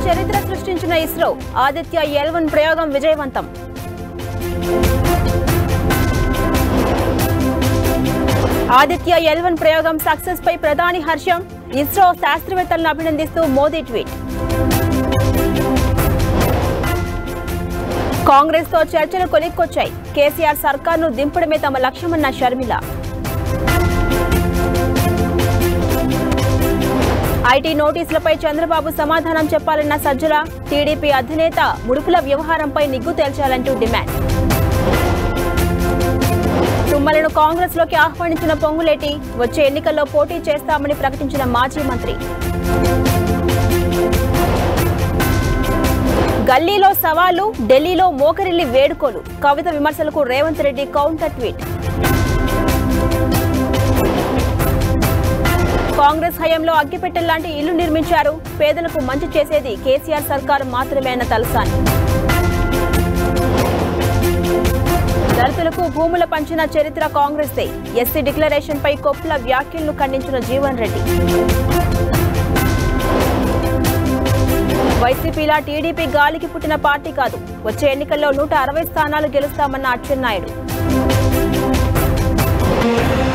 చరిత్ర సృష్టించిన ISRO Aditya L one ప్రయోగం విజయవంతం ఆదిత్య ఎల్ వన్ ప్రయోగం సక్సెస్ పై ప్రధాని హర్షం ఇస్రో శాస్త్రవేత్తలను అభినందిస్తూ మోదీ ట్వీట్ కాంగ్రెస్ తో చర్చలు కొలిక్కొచ్చాయి కేసీఆర్ సర్కార్ను దింపడమే తమ లక్ష్యమన్న షర్మిల ఐటీ నోటీసులపై చంద్రబాబు సమాధానం చెప్పాలన్న సజ్జల టీడీపీ అధినేత ముడుపుల వ్యవహారంపై నిగ్గు తేల్చాలంటూ డిమాండ్ తుమ్మలను కాంగ్రెస్ లోకి ఆహ్వానించిన పొంగులేటి వచ్చే ఎన్నికల్లో పోటీ చేస్తామని ప్రకటించిన మాజీ మంత్రి గల్లీలో సవాలు ఢిల్లీలో మోకరిల్లి వేడుకోలు కవిత విమర్శలకు రేవంత్ రెడ్డి కౌంటర్ ట్వీట్ కాంగ్రెస్ హయాంలో అగ్గిపెట్టెల్లాంటి ఇల్లు నిర్మించారు పేదలకు మంచి చేసేది కేసీఆర్ సర్కారు మాత్రమే అన్న తలసాని దళితులకు భూముల పంచిన చరిత్ర కాంగ్రెస్దే ఎస్సీ డిక్లరేషన్ పై కొప్పుల వ్యాఖ్యలను ఖండించిన జీవన్ రెడ్డి వైసీపీలా టీడీపీ గాలికి పుట్టిన పార్టీ కాదు వచ్చే ఎన్నికల్లో నూట అరవై స్థానాలు గెలుస్తామన్న అచ్చెన్నాయుడు